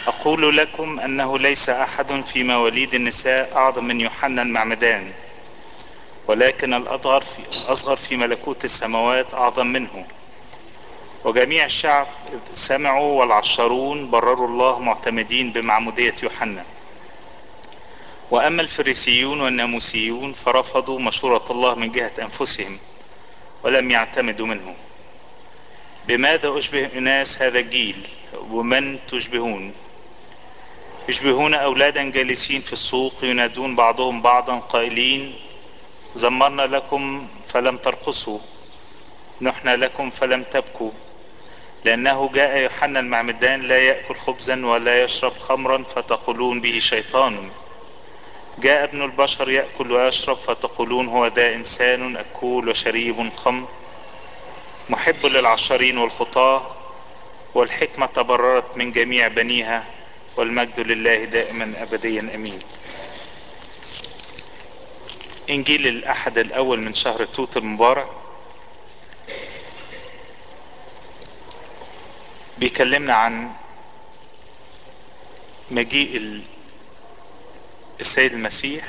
أقول لكم أنه ليس أحد في مواليد النساء أعظم من يوحنا المعمدان ولكن الأصغر في, الأصغر في ملكوت السماوات أعظم منه وجميع الشعب إذ سمعوا والعشرون برروا الله معتمدين بمعمودية يوحنا وأما الفريسيون والناموسيون فرفضوا مشورة الله من جهة أنفسهم ولم يعتمدوا منه بماذا أشبه أناس هذا الجيل ومن تشبهون يشبهون أولادا جالسين في السوق ينادون بعضهم بعضا قائلين زمرنا لكم فلم ترقصوا نحنا لكم فلم تبكوا لأنه جاء يوحنا المعمدان لا يأكل خبزا ولا يشرب خمرا فتقولون به شيطان جاء ابن البشر يأكل ويشرب فتقولون هو ذا إنسان أكول وشريب خمر محب للعشرين والخطاة والحكمة تبررت من جميع بنيها والمجد لله دائما أبديا أمين إنجيل الأحد الأول من شهر توت المبارك بيكلمنا عن مجيء السيد المسيح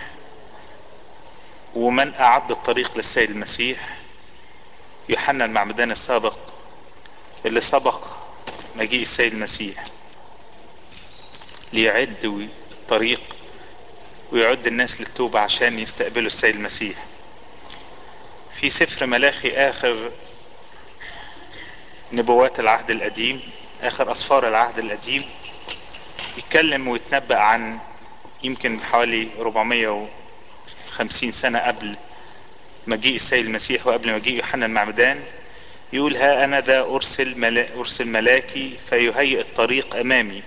ومن أعد الطريق للسيد المسيح يوحنا المعمدان السابق اللي سبق مجيء السيد المسيح ليعد الطريق ويعد الناس للتوبة عشان يستقبلوا السيد المسيح في سفر ملاخي آخر نبوات العهد القديم آخر أسفار العهد القديم يتكلم ويتنبأ عن يمكن حوالي 450 سنة قبل مجيء السيد المسيح وقبل مجيء يوحنا المعمدان يقول ها أنا ذا أرسل, ملا أرسل ملاكي فيهيئ الطريق أمامي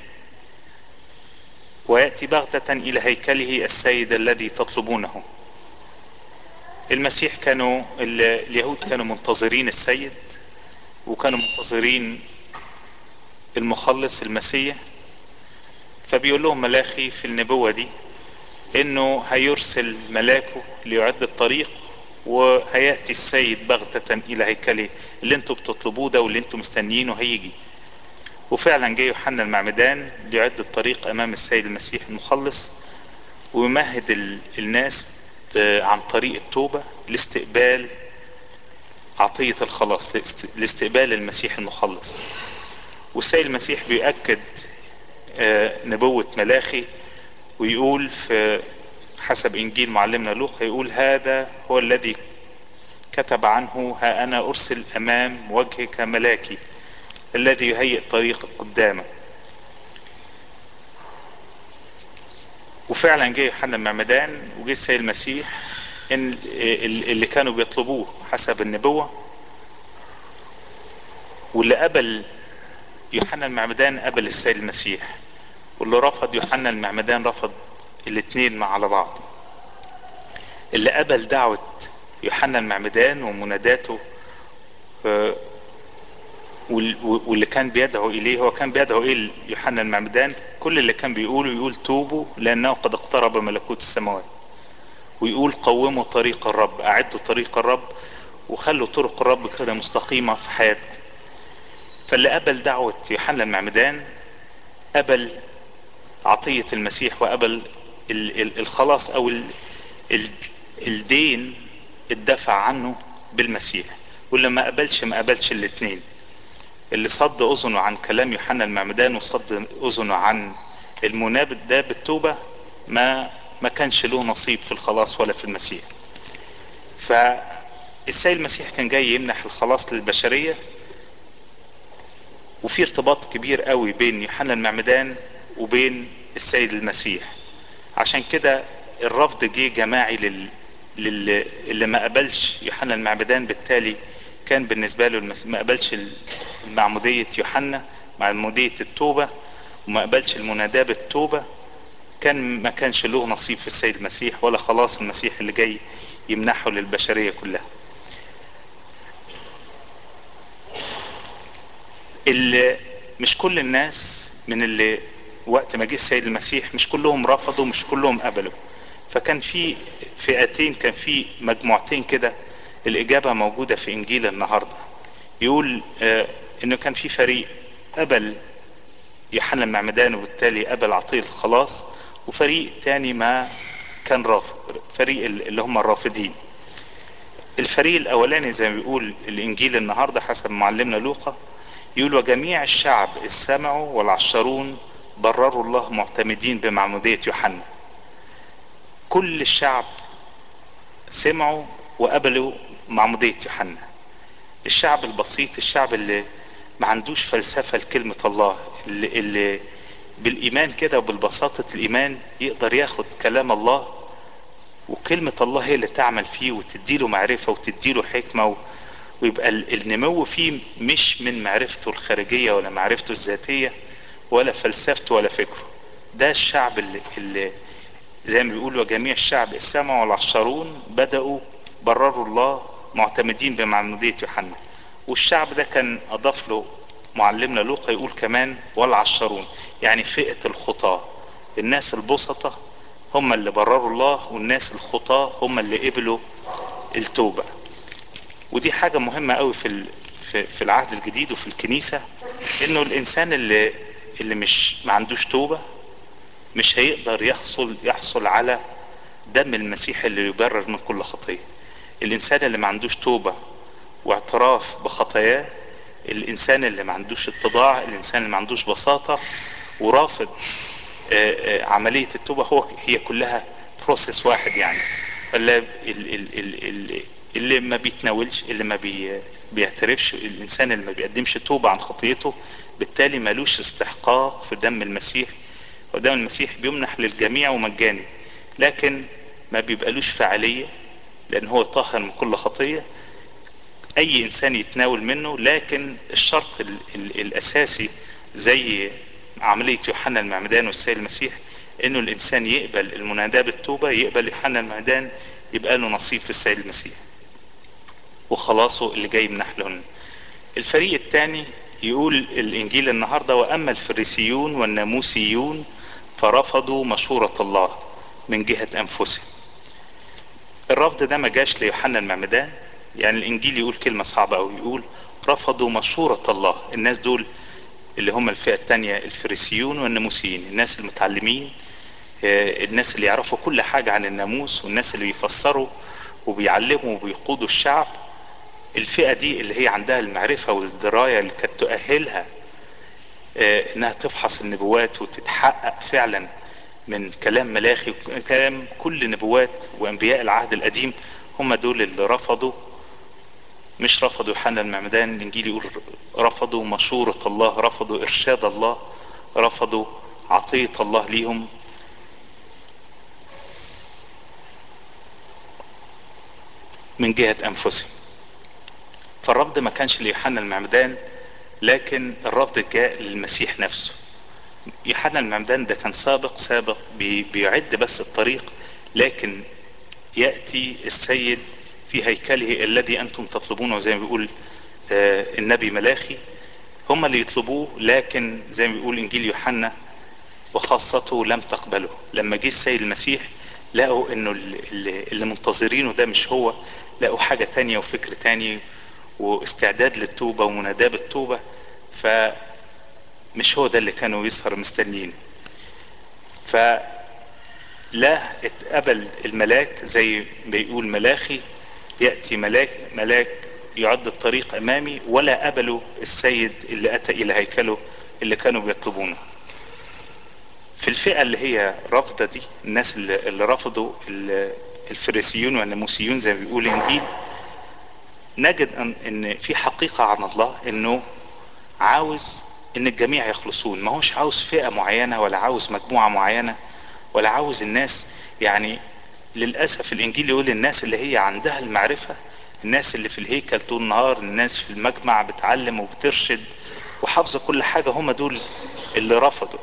ويأتي بغتة إلى هيكله السيد الذي تطلبونه المسيح كانوا اليهود كانوا منتظرين السيد وكانوا منتظرين المخلص المسيح فبيقول لهم ملاخي في النبوة دي انه هيرسل ملاكه ليعد الطريق وهيأتي السيد بغتة الى هيكله اللي انتوا بتطلبوه ده واللي انتوا مستنيينه هيجي وفعلا جاي يوحنا المعمدان ليعد الطريق امام السيد المسيح المخلص ويمهد الناس عن طريق التوبة لاستقبال عطية الخلاص لاستقبال المسيح المخلص والسيد المسيح بيأكد نبوة ملاخي ويقول في حسب انجيل معلمنا لوقا يقول هذا هو الذي كتب عنه ها انا ارسل امام وجهك ملاكي الذي يهيئ طريقك قدامك وفعلا جه يوحنا المعمدان وجه السيد المسيح ان اللي كانوا بيطلبوه حسب النبوة واللي قبل يوحنا المعمدان قبل السيد المسيح واللي رفض يوحنا المعمدان رفض الاثنين مع على بعض اللي قبل دعوة يوحنا المعمدان ومناداته واللي كان بيدعو اليه هو كان بيدعو اليه يوحنا المعمدان كل اللي كان بيقوله يقول توبوا لانه قد اقترب ملكوت السماوات ويقول قوموا طريق الرب اعدوا طريق الرب وخلوا طرق الرب كده مستقيمة في حياتكم فاللي قبل دعوة يوحنا المعمدان قبل عطية المسيح وقبل الخلاص او الدين الدفع عنه بالمسيح واللي ما قبلش ما قبلش الاثنين اللي صد اذنه عن كلام يوحنا المعمدان وصد اذنه عن المنابد ده بالتوبة ما ما كانش له نصيب في الخلاص ولا في المسيح فالسيد المسيح كان جاي يمنح الخلاص للبشرية وفي ارتباط كبير قوي بين يوحنا المعمدان وبين السيد المسيح عشان كده الرفض جه جماعي لل... لل... اللي ما قبلش يوحنا المعمدان بالتالي كان بالنسبة له المس... ما قبلش معمودية يوحنا معمودية التوبة وما قبلش المناداة بالتوبة كان ما كانش له نصيب في السيد المسيح ولا خلاص المسيح اللي جاي يمنحه للبشرية كلها اللي مش كل الناس من اللي وقت ما جه السيد المسيح مش كلهم رفضوا مش كلهم قبلوا فكان في فئتين كان في مجموعتين كده الإجابة موجودة في إنجيل النهاردة يقول آه إنه كان في فريق قبل يوحنا المعمدان وبالتالي قبل عطية الخلاص وفريق تاني ما كان رافض فريق اللي هم الرافضين الفريق الاولاني زي ما بيقول الانجيل النهارده حسب معلمنا لوقا يقول وجميع الشعب السمعوا والعشرون برروا الله معتمدين بمعمودية يوحنا كل الشعب سمعوا وقبلوا معمودية يوحنا الشعب البسيط الشعب اللي ما عندوش فلسفة لكلمة الله اللي, اللي بالإيمان كده وبالبساطة الإيمان يقدر ياخد كلام الله وكلمة الله هي اللي تعمل فيه وتديله معرفة وتديله حكمة و... ويبقى النمو فيه مش من معرفته الخارجية ولا معرفته الذاتية ولا فلسفته ولا فكره ده الشعب اللي, اللي زي ما بيقولوا جميع الشعب السمع والعشرون بدأوا برروا الله معتمدين بمعمودية يوحنا والشعب ده كان أضاف له معلمنا لوقا يقول كمان والعشرون يعني فئة الخطاة الناس البسطة هم اللي برروا الله والناس الخطاة هم اللي قبلوا التوبة ودي حاجة مهمة قوي في في العهد الجديد وفي الكنيسة انه الانسان اللي اللي مش ما عندوش توبة مش هيقدر يحصل يحصل على دم المسيح اللي يبرر من كل خطية الانسان اللي ما عندوش توبة واعتراف بخطاياه الانسان اللي ما عندوش اتضاع الانسان اللي ما عندوش بساطة ورافض عملية التوبة هو هي كلها بروسيس واحد يعني فلا اللي ما بيتناولش اللي ما بي بيعترفش الانسان اللي ما بيقدمش توبة عن خطيته بالتالي ملوش استحقاق في دم المسيح ودم المسيح بيمنح للجميع ومجاني لكن ما بيبقالوش فعالية لان هو طاهر من كل خطية اي انسان يتناول منه لكن الشرط ال ال الاساسي زي عملية يوحنا المعمدان والسيد المسيح انه الانسان يقبل المناداة بالتوبة يقبل يوحنا المعمدان يبقى له نصيب في السيد المسيح وخلاصه اللي جاي من نحلهن الفريق الثاني يقول الانجيل النهاردة واما الفريسيون والناموسيون فرفضوا مشورة الله من جهة انفسهم الرفض ده ما جاش ليوحنا المعمدان يعني الانجيل يقول كلمة صعبة او يقول رفضوا مشورة الله الناس دول اللي هم الفئة التانية الفريسيون والناموسيين الناس المتعلمين الناس اللي يعرفوا كل حاجة عن الناموس والناس اللي بيفسروا وبيعلموا وبيقودوا الشعب الفئة دي اللي هي عندها المعرفة والدراية اللي كانت تؤهلها انها تفحص النبوات وتتحقق فعلا من كلام ملاخي وكلام كل نبوات وانبياء العهد القديم هم دول اللي رفضوا مش رفضوا يوحنا المعمدان الانجيل يقول رفضوا مشورة الله رفضوا ارشاد الله رفضوا عطية الله ليهم من جهة انفسهم فالرفض ما كانش ليوحنا المعمدان لكن الرفض جاء للمسيح نفسه يوحنا المعمدان ده كان سابق سابق بي بيعد بس الطريق لكن يأتي السيد في هيكله الذي أنتم تطلبونه زي ما بيقول آه النبي ملاخي هم اللي يطلبوه لكن زي ما بيقول إنجيل يوحنا وخاصته لم تقبله لما جه السيد المسيح لقوا انه اللي, اللي منتظرينه ده مش هو لقوا حاجة تانية وفكر تاني واستعداد للتوبة ومناداة بالتوبة فمش هو ده اللي كانوا يسهر مستنيين فلا اتقبل الملاك زي بيقول ملاخي يأتي ملاك ملاك يعد الطريق امامي ولا قبلوا السيد اللي اتى الى هيكله اللي كانوا بيطلبونه في الفئة اللي هي رافضة دي الناس اللي, اللي رفضوا الفريسيون والناموسيون زي ما بيقول الانجيل نجد ان, إن في حقيقة عن الله انه عاوز ان الجميع يخلصون ما هوش عاوز فئة معينة ولا عاوز مجموعة معينة ولا عاوز الناس يعني للأسف الانجيل يقول الناس اللي هي عندها المعرفة الناس اللي في الهيكل طول النهار الناس في المجمع بتعلم وبترشد وحافظة كل حاجة هم دول اللي رفضوا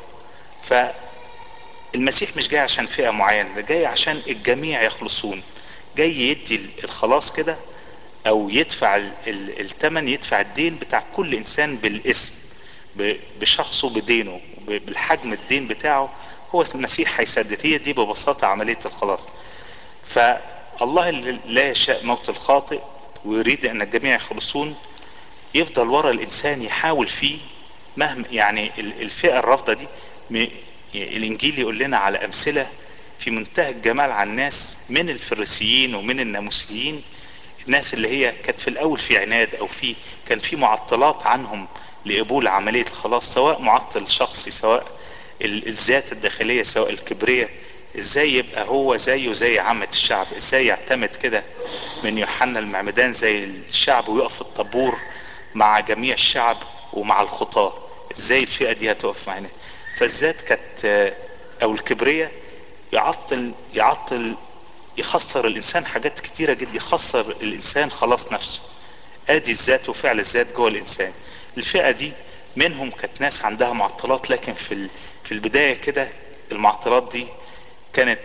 فالمسيح مش جاي عشان فئة معينة ده جاي عشان الجميع يخلصون جاي يدي الخلاص كده او يدفع الثمن يدفع الدين بتاع كل انسان بالاسم بشخصه بدينه بالحجم الدين بتاعه هو المسيح هيسدد هي دي ببساطة عملية الخلاص فالله اللي لا يشاء موت الخاطئ ويريد ان الجميع يخلصون يفضل ورا الانسان يحاول فيه مهما يعني الفئة الرافضة دي الانجيل يقول لنا على امثلة في منتهى الجمال عن الناس من الفريسيين ومن الناموسيين الناس اللي هي كانت في الاول في عناد او في كان في معطلات عنهم لقبول عملية الخلاص سواء معطل شخصي سواء الذات الداخلية سواء الكبرية ازاي يبقى هو زيه زي عامة الشعب ازاي يعتمد كده من يوحنا المعمدان زي الشعب ويقف في الطابور مع جميع الشعب ومع الخطاة ازاي الفئة دي هتقف معنا فالذات كانت او الكبرية يعطل يعطل يخسر الانسان حاجات كتيرة جدا يخسر الانسان خلاص نفسه ادي الذات وفعل الذات جوه الانسان الفئة دي منهم كانت ناس عندها معطلات لكن في في البداية كده المعطلات دي كانت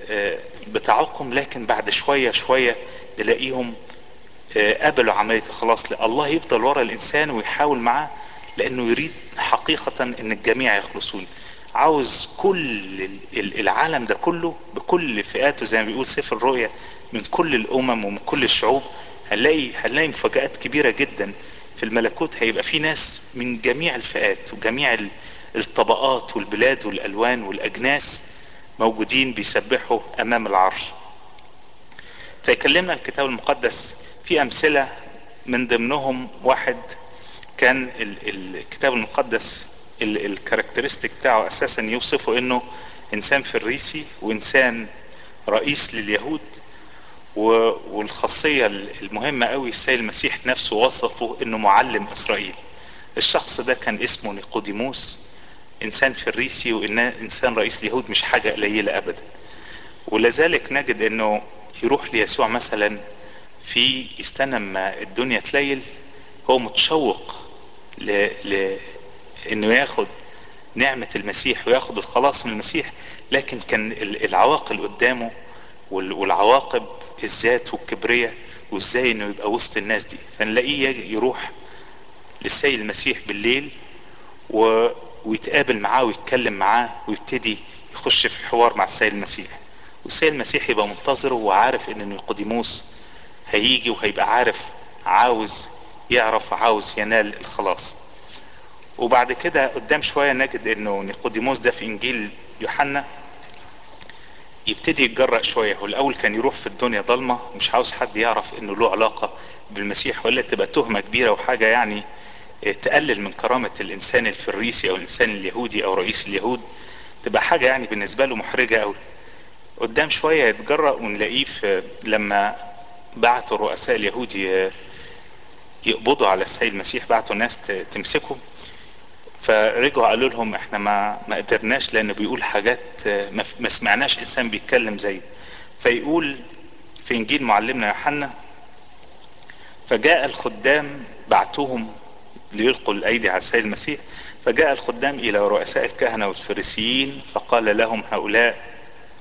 بتعاقم لكن بعد شوية شوية تلاقيهم قبلوا عملية الخلاص الله يفضل ورا الانسان ويحاول معاه لانه يريد حقيقة ان الجميع يخلصون عاوز كل العالم ده كله بكل فئاته زي ما بيقول سفر الرؤيا من كل الامم ومن كل الشعوب هنلاقي هنلاقي مفاجآت كبيرة جدا في الملكوت هيبقى في ناس من جميع الفئات وجميع الطبقات والبلاد والالوان والاجناس موجودين بيسبحوا امام العرش فيكلمنا الكتاب المقدس في امثلة من ضمنهم واحد كان الكتاب المقدس الكاركترستيك بتاعه اساسا يوصفه انه انسان فريسي وانسان رئيس لليهود والخاصية المهمة قوي السيد المسيح نفسه وصفه انه معلم اسرائيل الشخص ده كان اسمه نيقوديموس انسان فريسي وانسان رئيس اليهود مش حاجة قليلة ابدا ولذلك نجد انه يروح ليسوع مثلا في يستنى ما الدنيا تليل هو متشوق ل... ل... انه ياخد نعمة المسيح وياخد الخلاص من المسيح لكن كان العواقل قدامه والعواقب الذات والكبرية وازاي انه يبقى وسط الناس دي فنلاقيه يروح للسيد المسيح بالليل و... ويتقابل معاه ويتكلم معاه ويبتدي يخش في حوار مع السيد المسيح والسيد المسيح يبقى منتظره وعارف ان نيقوديموس هيجي وهيبقى عارف عاوز يعرف عاوز ينال الخلاص وبعد كده قدام شوية نجد انه نيقوديموس ده في انجيل يوحنا يبتدي يتجرأ شوية هو الاول كان يروح في الدنيا ضلمة مش عاوز حد يعرف انه له علاقة بالمسيح ولا تبقى تهمة كبيرة وحاجة يعني تقلل من كرامة الانسان الفريسي او الانسان اليهودي او رئيس اليهود تبقى حاجة يعني بالنسبة له محرجة قوي قدام شوية يتجرأ ونلاقيه في لما بعتوا رؤساء اليهود يقبضوا على السيد المسيح بعتوا ناس تمسكه فرجعوا قالوا لهم احنا ما ما قدرناش لانه بيقول حاجات ما سمعناش انسان بيتكلم زيه فيقول في انجيل معلمنا يوحنا فجاء الخدام بعتوهم ليلقوا الايدي على السيد المسيح فجاء الخدام الى رؤساء الكهنه والفريسيين فقال لهم هؤلاء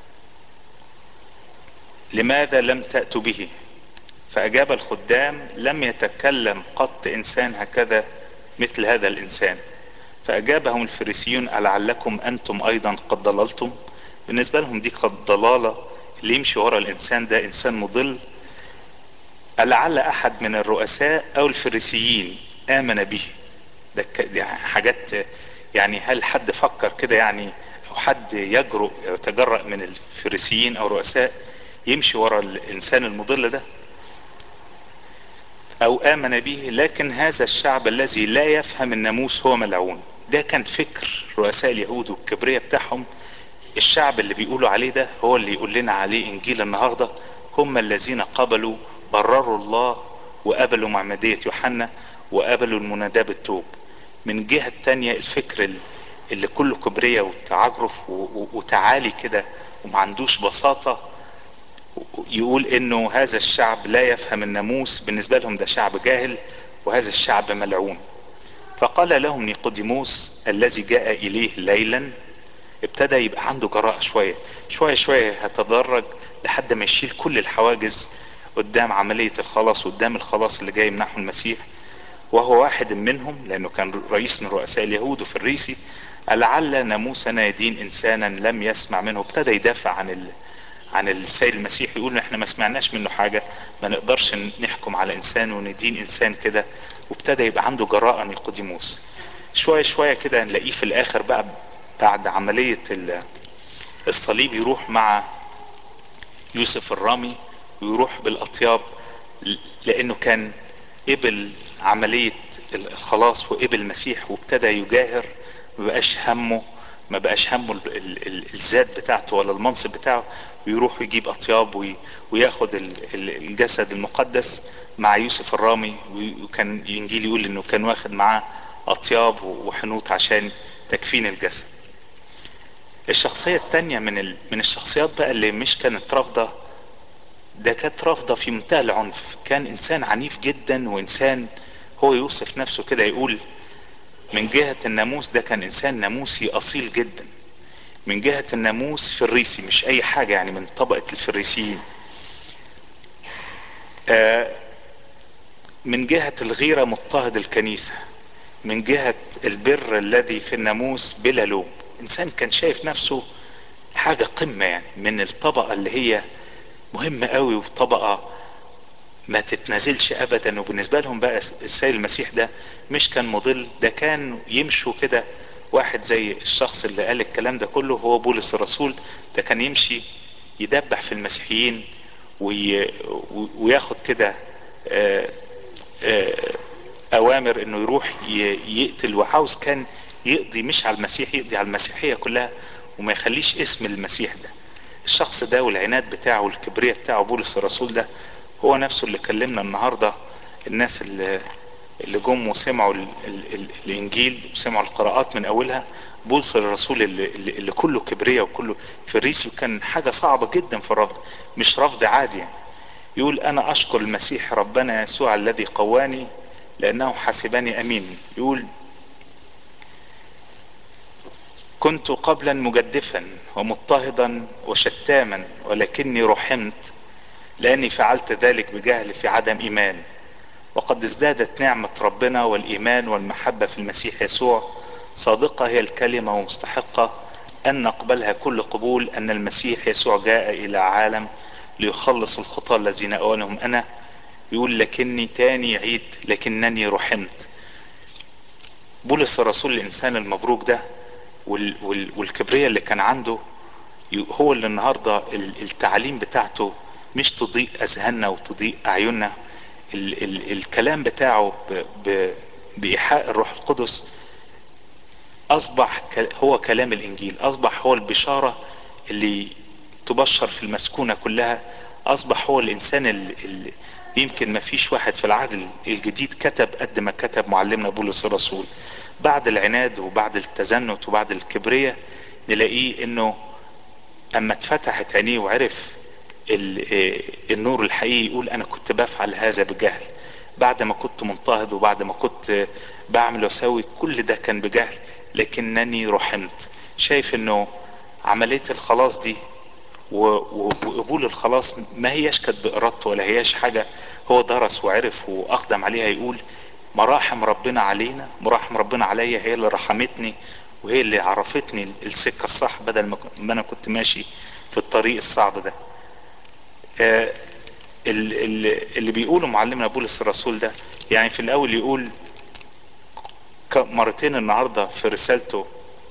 لماذا لم تأتوا به فأجاب الخدام لم يتكلم قط إنسان هكذا مثل هذا الإنسان فأجابهم الفريسيون ألعلكم أنتم أيضا قد ضللتم بالنسبة لهم دي قد ضلالة اللي يمشي ورا الإنسان ده إنسان مضل ألعل أحد من الرؤساء أو الفريسيين آمن به ده حاجات يعني هل حد فكر كده يعني أو حد يجرؤ يتجرأ من الفريسيين أو الرؤساء يمشي ورا الإنسان المضل ده أو آمن به لكن هذا الشعب الذي لا يفهم الناموس هو ملعون ده كان فكر رؤساء اليهود والكبرية بتاعهم الشعب اللي بيقولوا عليه ده هو اللي يقول لنا عليه إنجيل النهاردة هم الذين قبلوا برروا الله وقبلوا معمدية يوحنا وقبلوا المناداة بالتوب من جهة تانية الفكر اللي كله كبرية وتعجرف وتعالي كده وما عندوش بساطة يقول انه هذا الشعب لا يفهم الناموس بالنسبة لهم ده شعب جاهل وهذا الشعب ملعون فقال لهم نيقوديموس الذي جاء اليه ليلا ابتدى يبقى عنده جراءة شوية شوية شوية هتدرج لحد ما يشيل كل الحواجز قدام عملية الخلاص قدام الخلاص اللي جاي منحه المسيح وهو واحد منهم لانه كان رئيس من رؤساء اليهود وفريسي لعل ناموسنا يدين انسانا لم يسمع منه ابتدى يدافع عن ال... عن السيد المسيح يقول احنا ما سمعناش منه حاجة ما نقدرش نحكم على انسان وندين انسان كده وابتدى يبقى عنده جراءة نيقوديموس شوية شوية كده نلاقيه في الاخر بقى بعد عملية الصليب يروح مع يوسف الرامي ويروح بالاطياب لانه كان قبل عملية الخلاص وقبل المسيح وابتدى يجاهر ما بقاش همه ما بقاش همه ال- ال- ال- الذات بتاعته ولا المنصب بتاعه ويروح يجيب اطياب وي- وياخد ال- ال- الجسد المقدس مع يوسف الرامي وكان الانجيل يقول انه كان واخد معاه اطياب وحنوط عشان تكفين الجسد الشخصية التانية من ال... من الشخصيات بقى اللي مش كانت رافضة ده كانت رافضة في منتهى العنف كان انسان عنيف جدا وانسان هو يوصف نفسه كده يقول من جهة الناموس ده كان انسان ناموسي اصيل جدا من جهة الناموس فريسي مش اي حاجة يعني من طبقة الفريسيين آه من جهة الغيرة مضطهد الكنيسة من جهة البر الذي في الناموس بلا لوم انسان كان شايف نفسه حاجة قمة يعني من الطبقة اللي هي مهمة قوي وطبقة ما تتنازلش ابدا وبالنسبة لهم بقى السيد المسيح ده مش كان مضل ده كان يمشوا كده واحد زي الشخص اللي قال الكلام ده كله هو بولس الرسول ده كان يمشي يدبح في المسيحيين وي... وياخد كده آه آه اوامر انه يروح يقتل وعاوز كان يقضي مش على المسيح يقضي على المسيحية كلها وما يخليش اسم المسيح ده الشخص ده والعناد بتاعه والكبرياء بتاعه بولس الرسول ده هو نفسه اللي كلمنا النهاردة الناس اللي اللي جم وسمعوا ال ال ال الانجيل وسمعوا القراءات من اولها بولس الرسول اللي, اللي, اللي كله كبرياء وكله فريسي وكان حاجة صعبة جدا في الرفض مش رفض عادي يعني يقول انا اشكر المسيح ربنا يسوع الذي قواني لانه حسبني امين يقول كنت قبلا مجدفا ومضطهدا وشتاما ولكني رحمت لاني فعلت ذلك بجهل في عدم ايمان وقد ازدادت نعمة ربنا والايمان والمحبة في المسيح يسوع صادقة هي الكلمة ومستحقة ان نقبلها كل قبول ان المسيح يسوع جاء الى عالم ليخلص الخطاة الذين اولهم انا يقول لكني تاني عيد لكنني رحمت بولس الرسول الانسان المبروك ده وال وال والكبرياء اللي كان عنده هو اللي النهاردة التعليم بتاعته مش تضيء اذهاننا وتضيء اعيننا ال ال الكلام بتاعه ب ب بايحاء الروح القدس اصبح هو كلام الانجيل اصبح هو البشارة اللي تبشر في المسكونة كلها اصبح هو الانسان اللي يمكن ما فيش واحد في العهد الجديد كتب قد ما كتب معلمنا بولس الرسول بعد العناد وبعد التزنت وبعد الكبرية نلاقيه انه اما اتفتحت عينيه وعرف النور الحقيقي يقول انا كنت بفعل هذا بجهل بعد ما كنت منتهض وبعد ما كنت بعمل واسوي كل ده كان بجهل لكنني رحمت شايف انه عملية الخلاص دي وقبول الخلاص ما هياش كانت بإرادته ولا هياش حاجة هو درس وعرف وأقدم عليها يقول مراحم ربنا علينا مراحم ربنا عليا هي اللي رحمتني وهي اللي عرفتني السكة الصح بدل ما أنا كنت ماشي في الطريق الصعب ده آه اللي بيقوله معلمنا بولس الرسول ده يعني في الأول يقول مرتين النهاردة في رسالته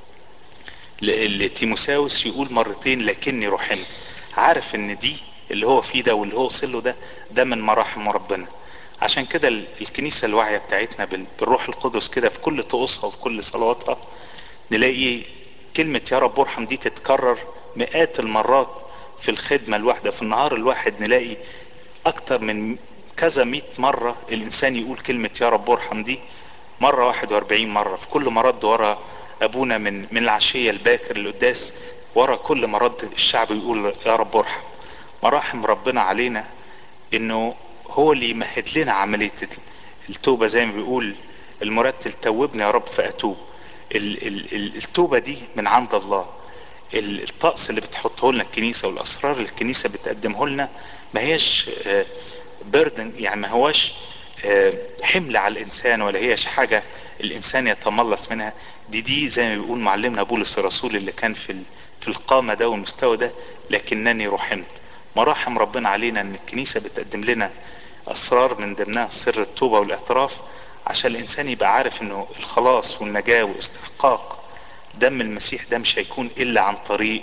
لتيموساوس يقول مرتين لكني رحمت عارف ان دي اللي هو فيه ده واللي هو وصل له ده ده من مراحم ربنا عشان كده الكنيسة الواعية بتاعتنا بالروح القدس كده في كل طقوسها وفي كل صلواتها نلاقي كلمة يا رب ارحم دي تتكرر مئات المرات في الخدمة الواحدة في النهار الواحد نلاقي اكتر من كذا مئة مرة الانسان يقول كلمة يا رب ارحم دي مرة واحد واربعين مرة في كل مرد ورا ابونا من من العشية الباكر القداس ورا كل مرد الشعب يقول يا رب ارحم مراحم ربنا علينا انه هو اللي يمهد لنا عملية التوبة زي ما بيقول المرتل توبني يا رب فاتوب التوبة دي من عند الله الطقس اللي بتحطه لنا الكنيسة والاسرار اللي الكنيسة بتقدمه لنا ما هيش بردن يعني ما هواش حمل على الانسان ولا هيش حاجة الانسان يتملص منها دي دي زي ما بيقول معلمنا بولس الرسول اللي كان في في القامة ده والمستوى ده لكنني رحمت مراحم ربنا علينا ان الكنيسة بتقدم لنا اسرار من ضمنها سر التوبة والاعتراف عشان الانسان يبقى عارف انه الخلاص والنجاة واستحقاق دم المسيح ده مش هيكون الا عن طريق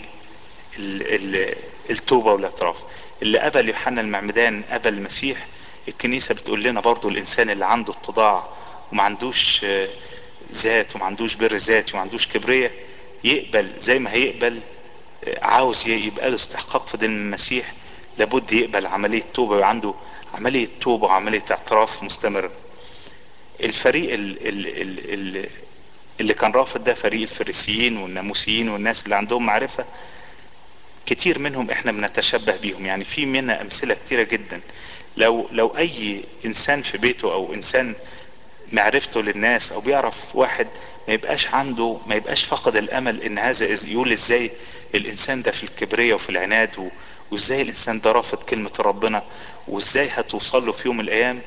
ال ال التوبة والاعتراف اللي قبل يوحنا المعمدان قبل المسيح الكنيسة بتقول لنا برضو الانسان اللي عنده اتضاع وما عندوش ذات وما عندوش بر ذات وما عندوش كبرية يقبل زي ما هيقبل عاوز يبقى له استحقاق في دين المسيح لابد يقبل عملية توبة وعنده عملية توبة وعملية اعتراف مستمرة الفريق ال ال ال ال اللي كان رافض ده فريق الفريسيين والناموسيين والناس اللي عندهم معرفة كتير منهم احنا بنتشبه بيهم يعني في منا امثلة كتيرة جدا لو لو اي انسان في بيته او انسان معرفته للناس او بيعرف واحد ما يبقاش عنده ما يبقاش فقد الامل ان هذا يقول ازاي الانسان ده في الكبرية وفي العناد و... وازاي الانسان ده رافض كلمة ربنا وازاي هتوصل له في يوم من الايام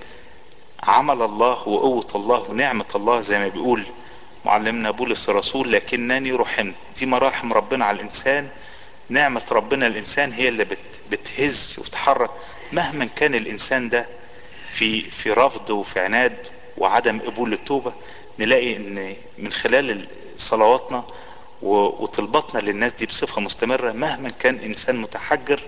عمل الله وقوة الله ونعمة الله زي ما بيقول معلمنا بولس الرسول لكنني رحمت دي مراحم ربنا على الانسان نعمة ربنا الانسان هي اللي بت... بتهز وتحرك مهما كان الانسان ده في في رفض وفي عناد وعدم قبول التوبة نلاقي ان من خلال صلواتنا وطلباتنا للناس دي بصفة مستمرة مهما كان انسان متحجر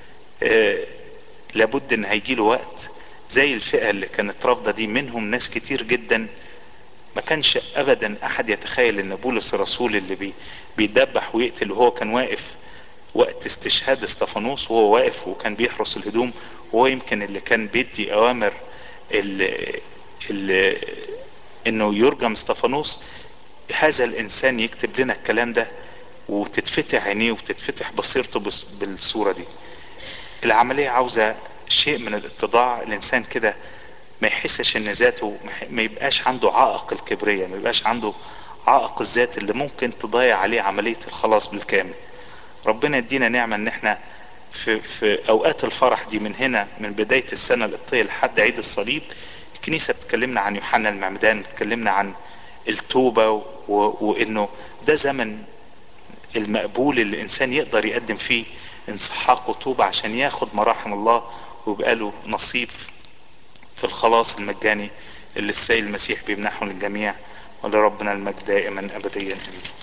آه لابد ان هيجيله وقت زي الفئة اللي كانت رافضة دي منهم ناس كتير جدا ما كانش ابدا احد يتخيل ان بولس الرسول اللي بي بيدبح ويقتل وهو كان واقف وقت استشهاد استفانوس وهو واقف وكان بيحرس الهدوم وهو يمكن اللي كان بيدي اوامر اللي اللي انه يرجم استفانوس هذا الانسان يكتب لنا الكلام ده وتتفتح عينيه وتتفتح بصيرته بالصورة دي العملية عاوزة شيء من الاتضاع الانسان كده ما يحسش ان ذاته ما يبقاش عنده عائق الكبرية ما يبقاش عنده عائق الذات اللي ممكن تضيع عليه عملية الخلاص بالكامل ربنا يدينا نعمة ان احنا في, في اوقات الفرح دي من هنا من بداية السنة القبطية لحد عيد الصليب الكنيسة بتكلمنا عن يوحنا المعمدان بتكلمنا عن التوبة و... وانه ده زمن المقبول اللي الانسان يقدر يقدم فيه انسحاق وتوبة عشان ياخد مراحم الله ويبقى له نصيب في الخلاص المجاني اللي السيد المسيح بيمنحه للجميع ولربنا المجد دائما ابديا امين